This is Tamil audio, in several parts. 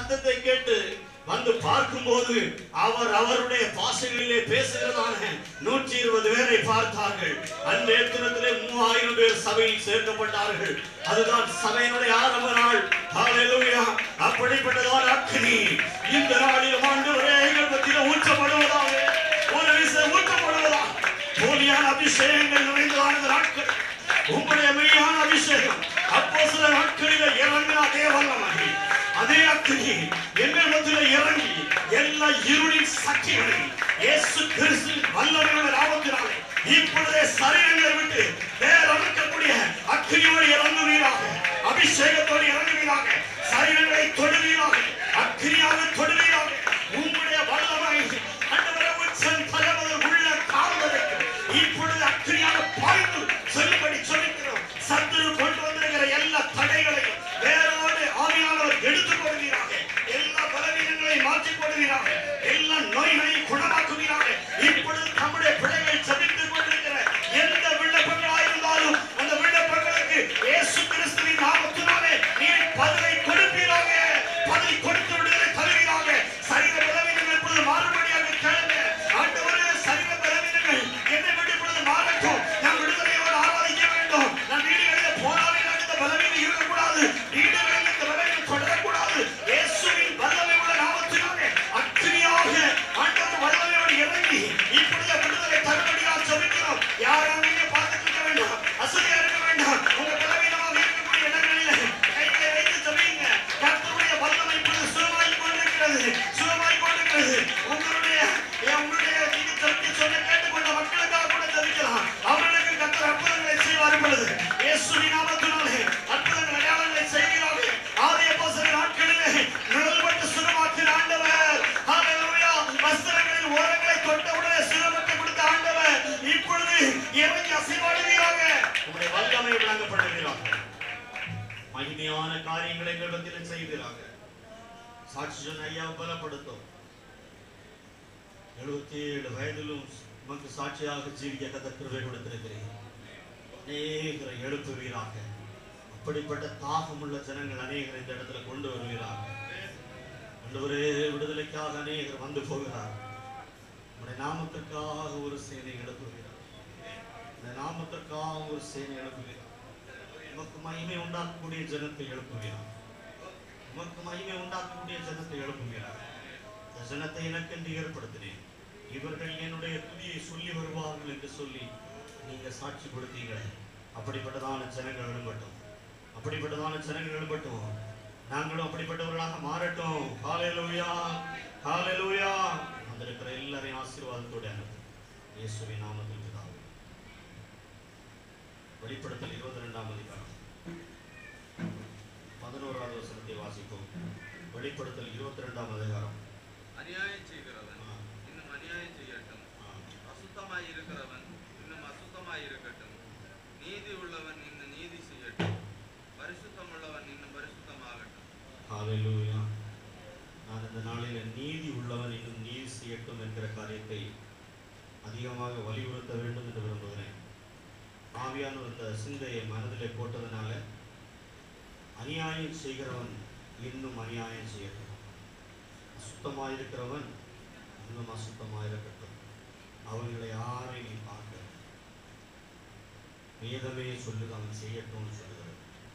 சத்தத்தை கேட்டு வந்து பார்க்கும்போது அவர் அவருடைய பாஷைகளிலே பேசுகிறதான நூற்றி இருபது பேரை பார்த்தார்கள் அந்த தினத்திலே மூவாயிரம் பேர் சபையில் சேர்க்கப்பட்டார்கள் அதுதான் சபையினுடைய ஆரம்ப நாள் ஹalleluya அப்படிப்பட்டதான அக்னி இந்த நாளில் ஆண்டவரே எங்கள் மத்தியில் ஊற்றப்படுவதாக ஒரு விஷயம் ஊற்றப்படுவதாக போலியான அபிஷேகங்கள் நிறைந்ததான நாட்கள் உங்களுடைய மெய்யான அபிஷேகம் அப்போ சில நாட்களில் இறங்கின அதே வல்லமை அதே அக்னி எங்கள் மத்தியில் இறங்கி எல்லா இருளின் சக்திகளை இயேசு கிறிஸ்து வல்லமையுள்ள நாமத்தினாலே இப்பொழுதே சரீரங்களை விட்டு வேற அமைக்கக்கூடிய அக்னியோடு இறங்குவீராக அபிஷேகத்தோடு இறங்குவீராக சரீரங்களை தொடுவீராக அக்னியாக தொடுவீராக உங்களுடைய வல்லமை அண்டவரை உச்சம் தலைமுதல் உள்ள கால் வரைக்கும் இப்பொழுது அக்னியாக பாய்ந்து சொல்லும்படி சொல்லிக்கிறோம் சத்துரு கொண்டு வந்திருக்கிற எல்லா தடைகளையும் வேரோடு ஆவியானவர் எடுத்துக் கொள்வீராக எல்லா பலவீனங்களையும் மாற்றிக் கொள்வீராக எல்லா நோய்களையும் குணமாக்குவீராக இப்பொழுது நம்முடைய பிள்ளைகள் சபித்துக் கொண்டிருக்கிற எந்த விண்ணப்பங்களாக இருந்தாலும் அந்த விண்ணப்பங்களுக்கு இயேசு கிறிஸ்துவின் நாமத்தினாலே நீர் பதிலை கொடுப்பீராக பதில் கொடுத்து விடுதலை தருவீராக சரீர பலவீனங்கள் இப்பொழுது மாறுபடியாக கேளுங்க ஆண்டவரே சரீர பலவீனங்கள் என்னை விட்டு இப்பொழுது மாறட்டும் நான் விடுதலையோடு ஆராதிக்க வேண்டும் நான் வீடுகளில் போராடி நடந்த பலவீனம் இருக்கக்கூடாது வீடுகளில் இந்த பலவீனம் தொடரக்கூடாது இயேசுவின் வல்லமை உள்ள நாமத்தினாலே அக்னியாக ஆண்டவர் வல்லமையோடு இறங்கி இப்பொழுது விடுதலை தரும்படியாக ஜெபிக்கிறோம் யாரும் நீங்க பார்த்துட்டு இருக்க வேண்டாம் அசதியா இருக்க வேண்டாம் உங்க பலவீனமாக இருக்கக்கூடிய இடங்களில் கைகளை வைத்து ஜெபிங்க கர்த்தருடைய வல்லமை இப்பொழுது சுகமாய் கொண்டிருக்கிறது சுகமாய் கொண்டிருக்கிறது உங்களுடைய ஏன் உங்களுடைய நீங்க ஜெபிக்க சொன்ன கேட்டுக்கொண்ட மக்களுக்காக கூட ஜெபிக்கலாம் அவர்களுக்கு கர்த்தர் அற்புதங்களை செய்வார் பொழுது இயேசுவின் நாமத்தினாலே அற்புதங்கள் அடையாளங்களை செய்கிறார்கள் ஆதி அப்போஸ்தலர் நாட்களிலே நிழல்பட்டு சுகமாக்கின ஆண்டவர் ஹalleluya வஸ்திரங்களின் ஓரங்களை தொட்டவுடனே சுகமத்தை கொடுத்த ஆண்டவர் இப்பொழுது இறங்கி அசைவாடுவீராக உங்களுடைய வல்லமை விளங்கப்படுவீராக மகிமையான காரியங்களை எங்கள் மத்தியில் செய்வீராக சாட்சி சொன்ன ஐயா பலப்படுத்தும் எழுபத்தி ஏழு வயதிலும் உமக்கு சாட்சியாக ஜீவிக்க கத்த கிருபை கொடுத்திருக்கிறேன் அநேகரை எழுப்புவீராக அப்படிப்பட்ட தாகமுள்ள ஜனங்கள் அநேகர் இந்த இடத்துல கொண்டு வருவீராக ஆண்டவரே விடுதலைக்காக அநேகர் வந்து போகிறார் உடைய நாமத்திற்காக ஒரு சேனை எழுப்புவீரார் இந்த நாமத்திற்காக ஒரு சேனை எழுப்புவீரார் உமக்கு மகிமை உண்டாக்கக்கூடிய ஜனத்தை எழுப்புவீரார் உமக்கு மகிமை உண்டாக்கக்கூடிய ஜனத்தை எழுப்புவீரார் இந்த ஜனத்தை எனக்கென்று ஏற்படுத்தினேன் இவர்கள் என்னுடைய துதியை சொல்லி வருவார்கள் என்று சொல்லி நீங்க சாட்சி கொடுத்தீங்களே அப்படிப்பட்டதான ஜனங்கள் எழும்பட்டும் அப்படிப்பட்டதான ஜனங்கள் எழும்பட்டும் நாங்களும் அப்படிப்பட்டவர்களாக மாறட்டும் ஹalleluya ஹalleluya வந்திருக்கிற எல்லாரையும் ஆசீர்வாதத்தோடு அனுப்பும் இயேசுவின் நாமத்தில் பிதாவே வெளிப்படுத்தல் இருபத்தி ரெண்டாம் அதிகாரம் பதினோராவது வசனத்தை வாசிப்போம் வெளிப்படுத்தல் இருபத்தி ரெண்டாம் அதிகாரம் அநியாயம் செய்கிறவன் ஆ. இன்னும் அநியாயம் செய்யட்டும் ஆ. அசுத்தமாய் இருக்கிறவன் இன்னும் அசுத்தமாய் இருக்கட்டும் நீதி உள்ளவன் இன்னும் நீதி செய்யட்டும் பரிசுத்தம் உள்ளவன் இன்னும் பரிசுத்தமாகட்டும் ஹalleluya நான் இந்த நாளில் நீதி உள்ளவன் இன்னும் நீதி செய்யட்டும் என்கிற காரியத்தை அதிகமாக வலியுறுத்த வேண்டும் என்று விரும்புகிறேன் ஆவியான இந்த சிந்தையை மனதிலே போட்டதனால அநியாயம் செய்கிறவன் இன்னும் அநியாயம் செய்யட்டும் அசுத்தமாயிருக்கிறவன் இன்னும் அசுத்தமாயிருக்கட்டும் அவர்களை யாரை நீ பார்க்க வேதமே சொல்லுது அவன் செய்யட்டும்னு சொல்லுகிறது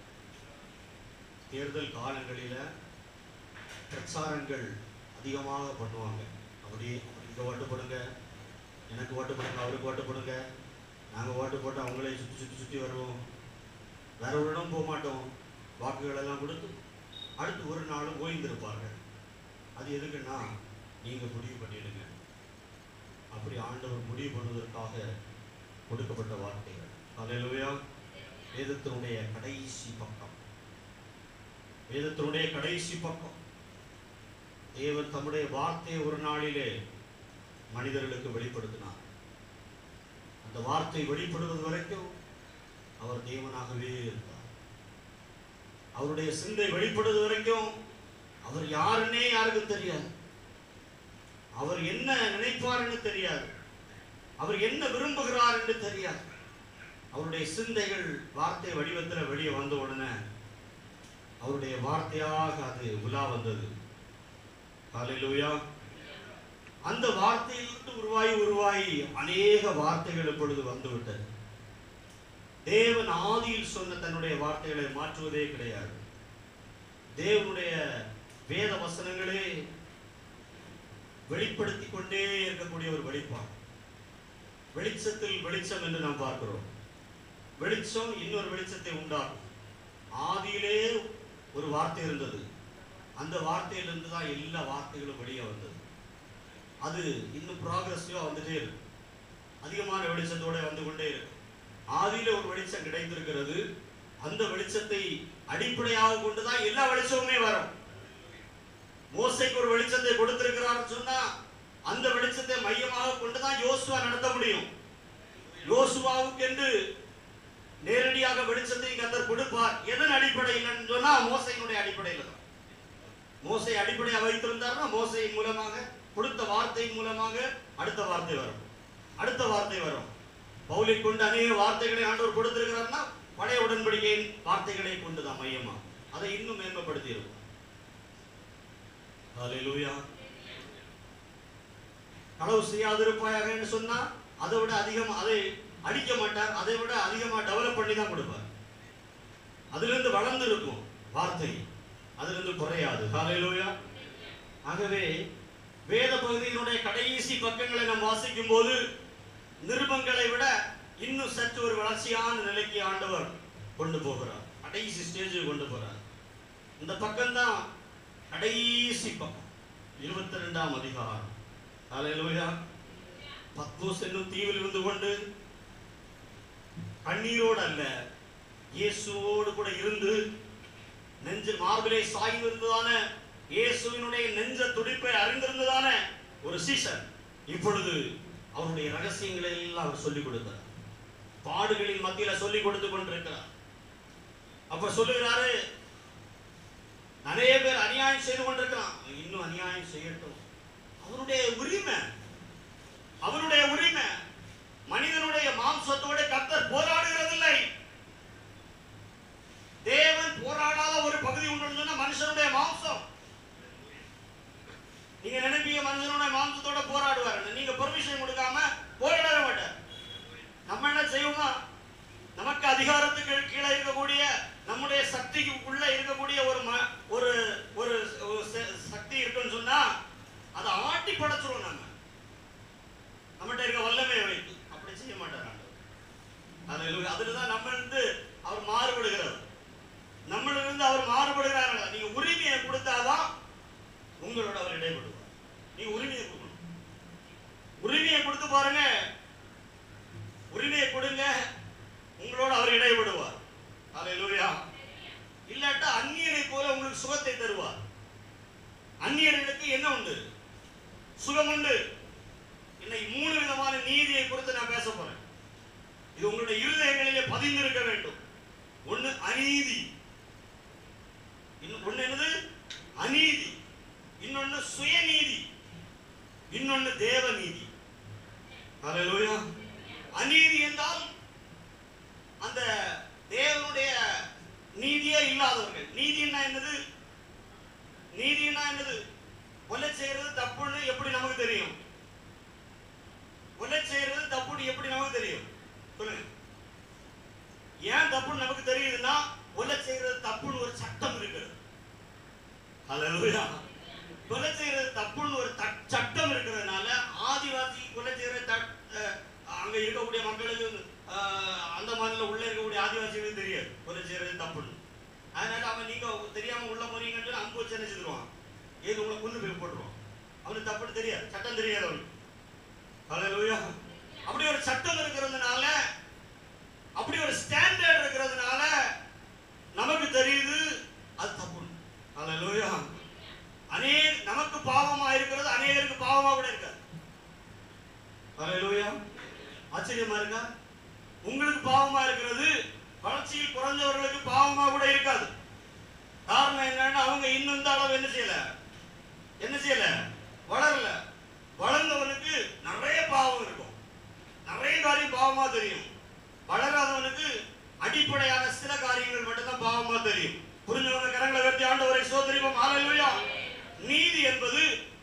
தேர்தல் காலங்களில பிரச்சாரங்கள் அதிகமாக பண்ணுவாங்க அப்படியே இங்க ஓட்டு போடுங்க எனக்கு ஓட்டு போடுங்க அவருக்கு ஓட்டு போடுங்க நாங்க ஓட்டு போட்டு அவங்களே சுத்தி சுத்தி சுத்தி வருவோம் வேற ஒரு இடம் போக மாட்டோம் வாக்குகள் எல்லாம் கொடுத்து அடுத்து ஒரு நாள் ஓய்ந்திருப்பார்கள் அது எதுக்குன்னா நீங்க முடிவு பண்ணிடுங்க அப்படி ஆண்டவர் முடிவு பண்ணுவதற்காக கொடுக்கப்பட்ட வார்த்தைகள் அல்லேலூயா வேதத்தினுடைய கடைசி பக்கம் வேதத்தினுடைய கடைசி பக்கம் தேவன் தம்முடைய வார்த்தையை ஒரு நாளிலே மனிதர்களுக்கு வெளிப்படுத்தினார் அந்த வார்த்தை வெளிப்படுவது வரைக்கும் அவர் தேவனாகவே இருந்தார் அவருடைய சிந்தை வெளிப்படுவது வரைக்கும் அவர் யாருன்னே யாருக்கும் தெரியாது அவர் என்ன நினைப்பார்னு தெரியாது அவர் என்ன விரும்புகிறார் என்று தெரியாது அவருடைய சிந்தைகள் வார்த்தை வடிவத்தில் வெளியே வந்த உடனே அவருடைய வார்த்தையாக அது உலா வந்தது ஹalleluya அந்த வார்த்தையிலிருந்து உருவாகி உருவாகி அநேக வார்த்தைகள் இப்பொழுது வந்துவிட்டது தேவன் ஆதியில் சொன்ன தன்னுடைய வார்த்தைகளை மாற்றுவதே கிடையாது தேவனுடைய வேத வசனங்களே வெளிப்படுத்திக் கொண்டே இருக்கக்கூடிய ஒரு வெளிப்பாடு வெளிச்சத்தில் வெளிச்சம் என்று நாம் பார்க்கிறோம் வெளிச்சம் இன்னொரு வெளிச்சத்தை உண்டாக்கும் ஆதியிலே ஒரு வார்த்தை இருந்தது அந்த வார்த்தையிலிருந்து தான் எல்லா வார்த்தைகளும் வெளியே வந்தது அது இன்னும் ப்ராக்ரஸிவாக வந்துட்டே இருக்கு அதிகமான வெளிச்சத்தோட வந்து கொண்டே இருக்கு ஆதியில ஒரு வெளிச்சம் கிடைத்திருக்கிறது அந்த வெளிச்சத்தை அடிப்படையாக கொண்டுதான் எல்லா வெளிச்சமுமே வரும் மோசைக்கு ஒரு வெளிச்சத்தை கொடுத்திருக்கிறார் சொன்னா அந்த வெளிச்சத்தை மையமாக கொண்டுதான் யோசுவா நடத்த முடியும் யோசுவாவுக்கு என்று நேரடியாக வெளிச்சத்தை கத்தர் கொடுப்பார் எதன் அடிப்படையில் சொன்னா மோசையினுடைய அடிப்படையில் தான் மோசை அடிப்படையாக வைத்திருந்தார்னா மோசையின் மூலமாக கொடுத்த வார்த்தையின் மூலமாக அடுத்த வார்த்தை வரும் அடுத்த வார்த்தை வரும் பவுலை கொண்டு அநேக வார்த்தைகளை ஆண்டவர் கொடுத்திருக்கிறார்னா பழைய உடன்படிக்கையின் வார்த்தைகளை கொண்டுதான் மையமா அதை இன்னும் மேன்மைப்படுத்தி இருக்கும் ஹalleluya களவு செய்யாதிருப்பாயாக என்று சொன்னா அதை விட அதிகம் அதை அடிக்க மாட்டார் அதை விட அதிகமா டெவலப் பண்ணி தான் கொடுப்பார் அதிலிருந்து வளர்ந்து இருக்கும் வார்த்தை அதிலிருந்து குறையாது ஹalleluya ஆகவே வேத பகுதியினுடைய கடைசி பக்கங்களை நாம் வாசிக்கும் போது நிருபங்களை விட இன்னும் சற்று ஒரு வளர்ச்சியான நிலைக்கு ஆண்டவர் கொண்டு போகிறார் கடைசி ஸ்டேஜுக்கு கொண்டு போறார் இந்த பக்கம்தான் கடைசி பக்கம் இருபத்தி ரெண்டாம் அதிகாரம் ஹalleluya பத்மோஸ் என்னும் தீவில் இருந்து கொண்டு கண்ணீரோடு அல்ல இயேசுவோடு கூட இருந்து நெஞ்சு மார்பிலே சாய்ந்து இருந்ததான இயேசுவினுடைய நெஞ்ச துடிப்பை அறிந்திருந்ததான ஒரு சீசன் இப்பொழுது அவருடைய ரகசியங்களை எல்லாம் அவர் சொல்லிக் கொடுத்தார் பாடுகளின் மத்தியில சொல்லிக் கொடுத்து கொண்டிருக்கிறார் அப்ப சொல்லுகிறாரு நிறைய பேர் அநியாயம் செய்து கொண்டிருக்கிறான் இன்னும் அநியாயம் செய்யட்டும் அவருடைய உரிமை அவருடைய உரிமை மனிதனுடைய மாம்சத்தோட கர்த்தர் போராடுகிறதில்லை தேவன் போராடாத ஒரு பகுதி உண்டு சொன்னா மனுஷனுடைய மாம்சம் நீங்க நினைப்பீங்க மனுஷனுடைய மாம்சத்தோட போராடுவார் நீங்க பெர்மிஷன் கொடுக்காம போராடவே மாட்டார் நம்ம என்ன செய்வோமா நமக்கு அதிகாரத்துக்கு கீழே இருக்கக்கூடிய நம்முடைய சக்திக்கு உள்ள இருக்கக்கூடிய ஒரு ம- ஒரு ஒரு ஒரு ச- சக்தி இருக்குன்னு சொன்னா அதை ஆட்டி படைச்சிருவோம் நம்ம நம்மகிட்ட இருக்க வல்லமையை வைத்து அப்படி செய்ய மாட்டார் ஆண்டவர் அதுல தான் நம்ம இருந்து அவர் மாறுபடுகிறார் நம்மளிருந்து அவர் மாறுபடுகிறார்கள் நீங்க உரிமையை கொடுத்தாதான் உங்களோட அவர் இடைப்படுவார் நீங்க உரிமையை கொடுக்கணும் உரிமையை கொடுத்து பாருங்க உரிமையை கொடுங்க உங்களோட அவர் இடைப்படுவார் ஹalleluya இல்லாட்டா அந்நியரை போல உங்களுக்கு சுகத்தை தருவார் அந்நியர்களுக்கு என்ன உண்டு சுகம் உண்டு இன்னைக்கு மூணு விதமான நீதியை குறித்து நான் பேச போறேன் இது உங்களுடைய இருதயங்களிலே பதிந்திருக்க வேண்டும் ஒண்ணு அநீதி இன்னும் ஒண்ணு என்னது அநீதி இன்னொன்னு சுயநீதி இன்னொன்னு தேவநீதி ஹalleluya அநீதி என்றால் அந்த தேவனுடைய நீதியே இல்லாதவர்கள் நீதினா என்னது நீதினா என்னது கொலை செய்யறது தப்புன்னு எப்படி நமக்கு தெரியும் கொலை செய்யறது தப்புன்னு எப்படி நமக்கு தெரியும் சொல்லுங்க ஏன் தப்புன்னு நமக்கு தெரியுதுன்னா கொலை செய்யறது தப்புன்னு ஒரு சட்டம் இருக்குது ஹalleluya கொலை செய்யறது தப்புன்னு ஒரு தட்- சட்டம் இருக்கிறதுனால ஆதிவாசி கொலை செய்யற தட்- அஹ், அங்க இருக்கக்கூடிய மக்களுக்கு அஹ், அந்த மாநில உள்ள இருக்கக்கூடிய ஆதிவாசிகளுக்கு தெரியாது கொலை செய்யறது தப்புன்னு அதனால அவன் நீங்க தெரியாம உள்ள போறீங்கன்னு சொல்லி அம்பு வச்சு என்ன செஞ்சிருவான் ஏது உங்களை கொண்டு போய் போட்டுருவான் அவனுக்கு தப்புன்னு தெரியாது சட்டம் தெரியாது அவனுக்கு ஹalleluya அப்படி ஒரு சட்டம் இருக்கிறதுனால அப்படி ஒரு ஸ்டாண்டர்ட் இருக்கிறதுனால நமக்கு தெரியுது அது தப்பு ஹalleluya அநே நமக்கு பாவமா இருக்கிறது அநேகருக்கு பாவமா கூட இருக்காது ஹalleluya ஆச்சரியமா இருக்கா உங்களுக்கு பாவமா இருக்கிறது வளர்ச்சியில் குறைஞ்சவர்களுக்கு பாவமா கூட இருக்காது காரணம் என்னன்னா அவங்க இன்னும் இந்த அளவு என்ன செய்யல என்ன செய்யல வளரல வளர்ந்தவனுக்கு நிறைய பாவம் இருக்கும் நிறைய காரியம் பாவமா தெரியும் வளராதவனுக்கு அடிப்படையான சில காரியங்கள் மட்டும்தான் பாவமா தெரியும் புரிஞ்சவங்க கரங்களை வெட்டி ஆண்டவரை சோதரிப்போம் ஹalleluya நீதி என்பது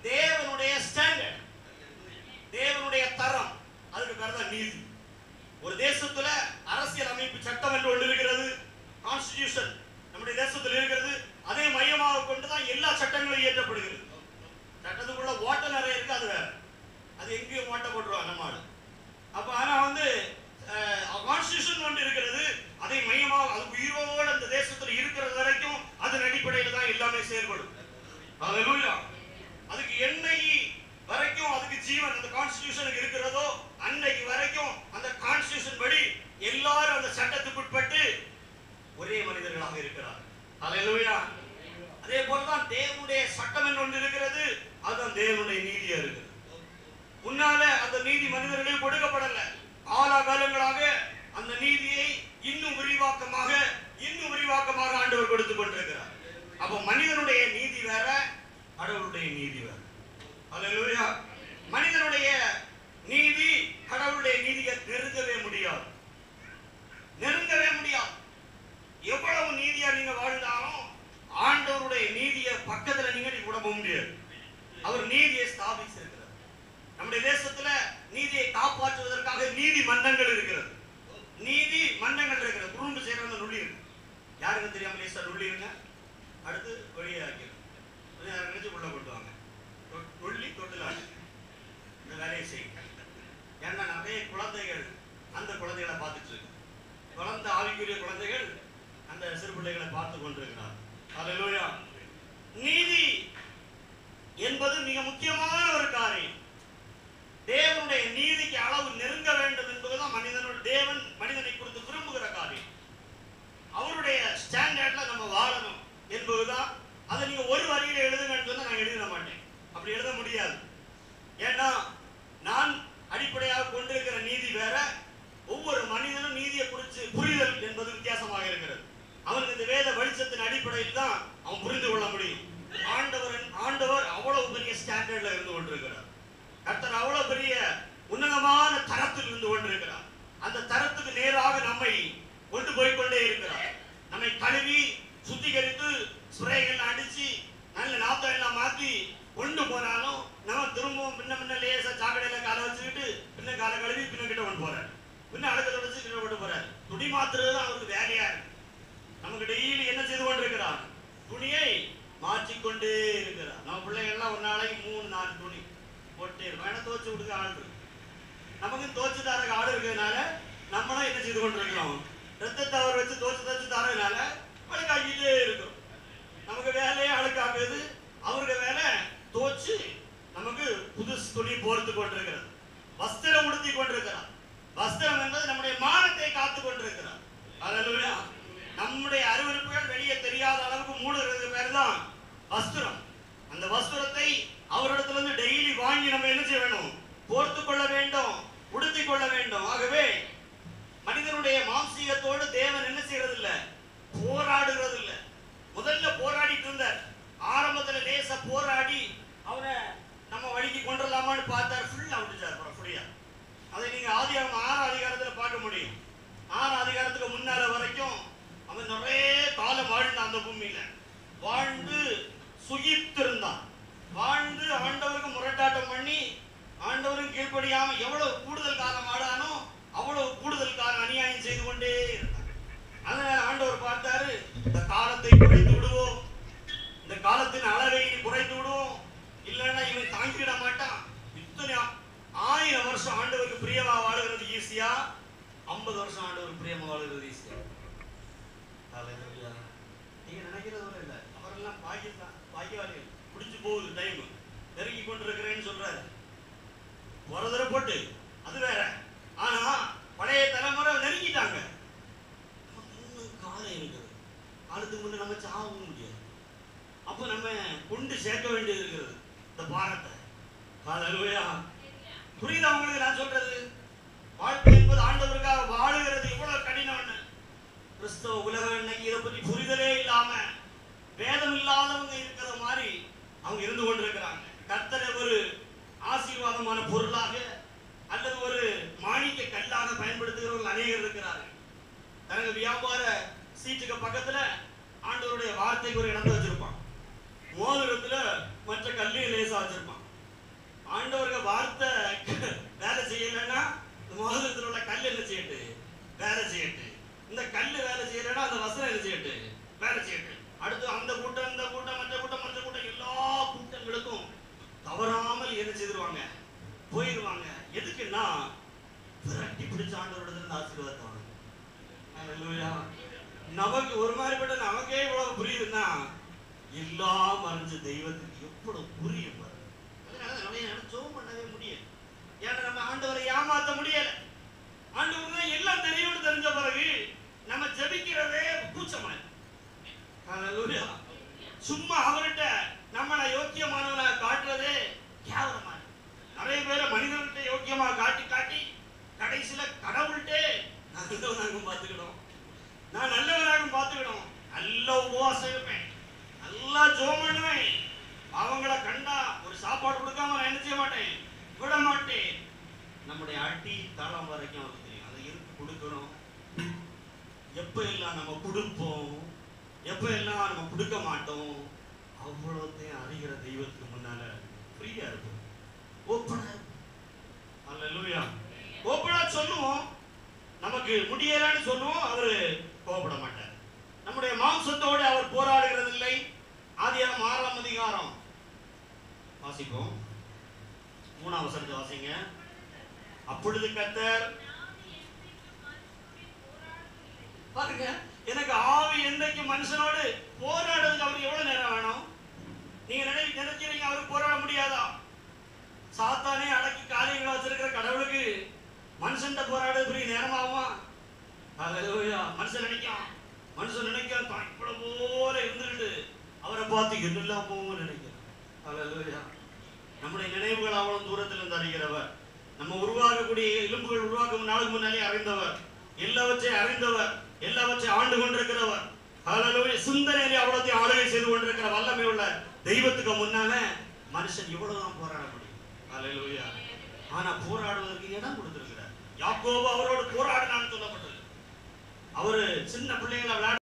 ஹalleluya அதுக்கு என்னை வரைக்கும் அதுக்கு ஜீவன் அந்த கான்ஸ்டிடியூஷனுக்கு இருக்கிறதோ அன்னைக்கு வரைக்கும் அந்த கான்ஸ்டிடியூஷன் படி எல்லாரும் அந்த சட்டத்துக்கு உட்பட்டு ஒரே மனிதர்களாக இருக்கிறார் ஹalleluya அதே போலதான் தேவனுடைய சட்டம் என்று ஒன்று இருக்கிறது அதுதான் தேவனுடைய நீதியா இருக்குது முன்னால அந்த நீதி மனிதர்களுக்கு கொடுக்கப்படல காலாகாலங்களாக அந்த நீதியை இன்னும் விரிவாக்கமாக இன்னும் விரிவாக்கமாக ஆண்டவர் கொடுத்து கொண்டிருக்கிறார் அப்ப மனிதனுடைய நீதி வேற கடவுளுடைய நீதி வேற அல்லேலூயா மனிதனுடைய நீதி கடவுளுடைய நீதியை நெருங்கவே முடியாது நெருங்கவே முடியாது எவ்வளவு நீதியா நீங்க வாழ்ந்தாலும் ஆண்டவருடைய நீதியை பக்கத்துல நீங்க நீங்க விட போக முடியாது அவர் நீதியை ஸ்தாபிச்சிருக்கிறார் நம்முடைய தேசத்துல நீதியை காப்பாற்றுவதற்காக நீதி மன்றங்கள் இருக்கிறது நீதி மன்றங்கள் இருக்கிறது குறும்பு செய்யறவங்க நுள்ளி இருக்கு யாருக்கும் தெரியாம லேசா நுள்ளி இருங்க அடுத்து வெளியே ஆக்கிடும் கொஞ்ச நேரம் கழிச்சு உள்ள கொண்டு வாங்க தொ- நுள்ளி தொட்டிலாடு இந்த வேலையை செய்யுங்க ஏன்னா நிறைய குழந்தைகள் அந்த குழந்தைகளை பார்த்துட்டு இருக்கு குழந்தை ஆவிக்குரிய குழந்தைகள் அந்த சிறு பிள்ளைகளை பார்த்து கொண்டிருக்கிறார் அல்லேலூயா நீதி என்பது மிக முக்கியமான ஒரு காரியம் தேவனுடைய நீதிக்கு அளவு நெருங்க வேண்டும் என்பதுதான் மனிதனோட தேவன் மனிதனை குறித்து விரும்புகிற காரியம் அவருடைய ஸ்டாண்டர்ட்ல நம்ம வாழணும் என்பதுதான் அதை நீங்க ஒரு வரியில எழுதுங்கன்னு சொன்னா நான் எழுத மாட்டேன் அப்படி எழுத முடியாது ஏன்னா நான் அடிப்படையாக கொண்டிருக்கிற நீதி வேற ஒவ்வொரு மனிதனும் நீதியை குறித்து புரிதல் என்பது வித்தியாசமாக இருக்கிறது அவனுக்கு இந்த வேத வெளிச்சத்தின் அடிப்படையில் தான் அவன் புரிந்து கொள்ள முடியும் ஆண்டவர் ஆண்டவர் அவ்வளவு பெரிய ஸ்டாண்டர்ட்ல இருந்து கொண்டிருக்கிறார் கர்த்தர் அவ்வளவு பெரிய உன்னதமான தரத்தில் இருந்து கொண்டிருக்கிறார் அந்த தரத்துக்கு நேராக நம்மை கொண்டு போய் கொண்டே இருக்கிறார் நம்மை கழுவி சுத்திகரித்து ஸ்ப்ரேகள் அடிச்சு நல்ல நாத்தம் எல்லாம் மாத்தி கொண்டு போனாலும் நம்ம திரும்பவும் பின்ன பின்ன லேசா சாக்கடையில காலை வச்சுக்கிட்டு பின்ன காலை கழுவி பின்ன கிட்ட கொண்டு போறாரு பின்ன அடுத்த தொடச்சு கிட்ட கொண்டு போறாரு துணி மாத்துறது தான் அவருக்கு வேலையா இருக்கு நமக்கு டெய்லி என்ன செய்து கொண்டிருக்கிறார் துணியை மாற்றிக்கொண்டே இருக்கிறார் நம்ம பிள்ளைங்க எல்லாம் ஒரு நாளைக்கு மூணு நாலு துணி போட்டே இருக்கும் ஏன்னா துவச்சு கொடுக்க ஆள் இருக்கு நமக்கு துவச்சு தரக்கு ஆள் இருக்கிறதுனால நம்மளும் என்ன செய்து கொண்டிருக்கிறோம் ரத்தத்தை அவர் வச்சு துவச்சு துவச்சு தரதுனால அழுக்காக்கிட்டே இருக்கும் நமக்கு வேலையே அழுக்காக்குது அவருக்கு வேலை துவச்சு நமக்கு புதுசு துணி போர்த்து கொண்டிருக்கிறது வஸ்திரம் உடுத்தி கொண்டிருக்கிறார் வஸ்திரம் என்பது நம்முடைய மானத்தை காத்து கொண்டிருக்கிறார் அல்லேலூயா நம்முடைய அறிவிப்புகள் வெளியே தெரியாத அளவுக்கு மூடுறது பேர் தான் வஸ்திரம் அந்த வஸ்திரத்தை அவரிடத்துல இருந்து டெய்லி வாங்கி நம்ம என்ன செய்ய வேணும் போர்த்து கொள்ள வேண்டும் உடுத்திக் கொள்ள வேண்டும் ஆகவே மனிதனுடைய மாம்சீகத்தோடு தேவன் என்ன செய்யறது இல்ல போராடுகிறது இல்ல முதல்ல போராடிட்டு இருந்தார் ஆரம்பத்துல லேச போராடி அவனை நம்ம வழிக்கு கொண்டுடலாமான்னு பார்த்தார் ஃபுல்லா விட்டுச்சார் அப்புறம் ஃப்ரீயா அதை நீங்க ஆதியாகம ஆறாம் அதிகாரத்துல பார்க்க முடியும் ஆறாம் அதிகாரத்துக்கு முன்னால வரைக்கும் அவன் நிறைய காலம் வாழ்ந்தான் அந்த பூமியில வாழ்ந்து சுகித்திருந்தான் வாழ்ந்து ஆண்டவருக்கு முரட்டாட்டம் பண்ணி ஆண்டவருக்கு கீழ்ப்படியாம எவ்வளவு கூடுதல் காலம் ஆடானோ அவ்வளவு கூடுதல் காலம் அநியாயம் செய்து கொண்டே இருந்தான் அதனால ஆண்டவர் பார்த்தாரு இந்த காலத்தை குறைத்து விடுவோம் இந்த காலத்தின் அளவை குறைத்து விடுவோம் இல்லைன்னா இவன் தாங்கிட மாட்டான் இத்தனை ஆ- ஆயிரம் வருஷம் ஆண்டவருக்கு பிரியமா வாழுகிறது ஈஸியா ஐம்பது வருஷம் ஆண்டவருக்கு பிரியமா வாழுகிறது ஈஸியா ஹalleluya. நீங்க நினைக்கிறது போல இல்ல அவரெல்லாம் பாக்கியதான் பாக்கியவாளிகள் முடிஞ்சு போகுது டைம் நெருங்கி கொண்டிருக்கிறேன்னு சொல்றாரு ஒரு தடவை போட்டு அது வேற ஆனா பழைய தலைமுறை நெருங்கிட்டாங்க நமக்கு இன்னும் காலம் இருக்குது காலத்துக்கு முன்ன நம்ம சாகவும் முடியாது அப்போ நம்ம கொண்டு சேர்க்க வேண்டியது இருக்கிறது இந்த பாரத்தை ஹalleluya. புரியுதா உங்களுக்கு நான் சொல்றது வாழ்க்கை என்பது ஆண்டவருக்காக வாழுகிறது எவ்வளவு கடினம்னு கிறிஸ்தவ உலகம் இன்னைக்கு இதை பற்றி புரிதலே இல்லாம வேதம் இல்லாதவங்க இருக்கிற மாதிரி அவங்க இருந்து கொண்டிருக்கிறாங்க கர்த்தரை ஒரு ஆசீர்வாதமான பொருளாக அல்லது ஒரு மாணிக்க கல்லாக பயன்படுத்துகிறவர்கள் அநேகர் இருக்கிறார்கள் தனக்கு வியாபார சீட்டுக்கு பக்கத்துல ஆண்டவருடைய வார்த்தைக்கு ஒரு இடத்தை வச்சிருப்பான் மோதிரத்துல மற்ற கல்லையும் லேசா வச்சிருப்பான் ஆண்டவருக்கு வார்த்தை வேலை செய்யலைன்னா இந்த மோதிரத்தில் உள்ள கல் என்ன செய்யட்டு வேலை செய்யட்டு இந்த கல் வேலை செய்யலைன்னா அந்த வசனம் என்ன செய்யட்டு வேலை செய்யட்டு அடுத்து அந்த கூட்டம் இந்த கூட்டம் மற்ற கூட்டம் மற்ற கூட்டம் எல்லா கூட்டங்களுக்கும் தவறாமல் என்ன செய்திருவாங்க போயிடுவாங்க எதுக்குன்னா விரட்டி பிடிச்ச ஆண்டவரோட இருந்து ஆசீர்வாதம் வாங்க. Hallelujah. நமக்கு ஒரு மாதிரிப்பட்ட நமக்கே இவ்வளவு புரியுதுன்னா எல்லாம் அறிஞ்ச தெய்வத்துக்கு எவ்வளவு புரியும் பாருங்க அதனால நம்ம நினைச்சோம் பண்ணவே முடியல ஏன்னா நம்ம ஆண்டவரை ஏமாத்த முடியல ஆண்டவர் தான் எல்லாம் தெரியும்னு தெரிஞ்ச பிறகு நம்ம ஜெபிக்கிறதே கூச்சமா ஹalleluya சும்மா அவர்கிட்ட நம்மளை யோக்கியமானவனா காட்டுறதே கேவலமா இருக்கு. நிறைய பேரை மனிதர்கிட்ட யோக்கியமா காட்டி காட்டி கடைசியில கடவுள்கிட்ட நான் நல்லவனாகவும் பார்த்துக்கிடும் நான் நல்லவனாகவும் பார்த்துக்கிடும் நல்ல உபவாசம் இருப்பேன் நல்லா ஜோம் பண்ணுவேன் அவங்கள கண்டா ஒரு சாப்பாடு கொடுக்காம நான் என்ன செய்ய மாட்டேன் விட மாட்டேன் நம்முடைய அடி தளம் வரைக்கும் அவருக்கு தெரியும் அதை எதுக்கு கொடுக்கணும் எப்ப எல்லாம் நம்ம கொடுப்போம் எப்ப எல்லாம் நம்ம கொடுக்க மாட்டோம் அவ்வளோத்தையும் அறிகிற தெய்வத்துக்கு முன்னால ஃப்ரீயா இருக்கும் ஓப்பனா அல்லேலூயா ஓப்பனா சொல்லுவோம் நமக்கு முடியலன்னு சொல்லுவோம் அவரு கோபப்பட மாட்டார் நம்முடைய மாம்சத்தோடு அவர் போராடுகிறது இல்லை ஆதியாகம் ஆறாம் அதிகாரம் வாசிப்போம் மூணாம் வசனத்தை வாசிங்க அப்பொழுது கத்தர் பாருங்க எனக்கு ஆவி என்றைக்கு மனுஷனோடு போராடுறதுக்கு அவருக்கு எவ்வளவு நேரம் வேணும் நீங்க நினை நினைக்கிறீங்க அவருக்கு போராட முடியாதா சாத்தானே அடக்கி காரியங்களை வச்சிருக்கிற கடவுளுக்கு மனுஷன்ட்ட போராடுறது பெரிய நேரம் ஆகுமா ஹalleluya மனுஷன் நினைக்கான் மனுஷன் நினைக்கான் தான் இவ்வளவு போல இருந்துட்டு அவரை பார்த்து என்னெல்லாமோ நினைக்கிறான் ஹalleluya நம்முடைய நினைவுகள் அவ்வளவு தூரத்தில் இருந்து அறிகிறவர் நம்ம உருவாகக்கூடிய எலும்புகள் உருவாக்கும் நாளுக்கு முன்னாலே அறிந்தவர் எல்லாவற்றையும் அறிந்தவர் எல்லாவற்றையும் ஆண்டு கொண்டிருக்கிறவர் ஹalleluya சிந்தனையிலே அவ்வளோத்தையும் ஆளுகை செய்து கொண்டிருக்கிற வல்லமை உள்ள தெய்வத்துக்கு முன்னால மனுஷன் இவ்வளவுதான் போராட முடியும் ஹalleluya ஆனா போராடுவதற்கு இடம் கொடுத்திருக்கிறார் யாக்கோபு அவரோடு போராடினான்னு சொல்லப்பட்டது அவரு சின்ன பிள்ளைங்களை விளையாட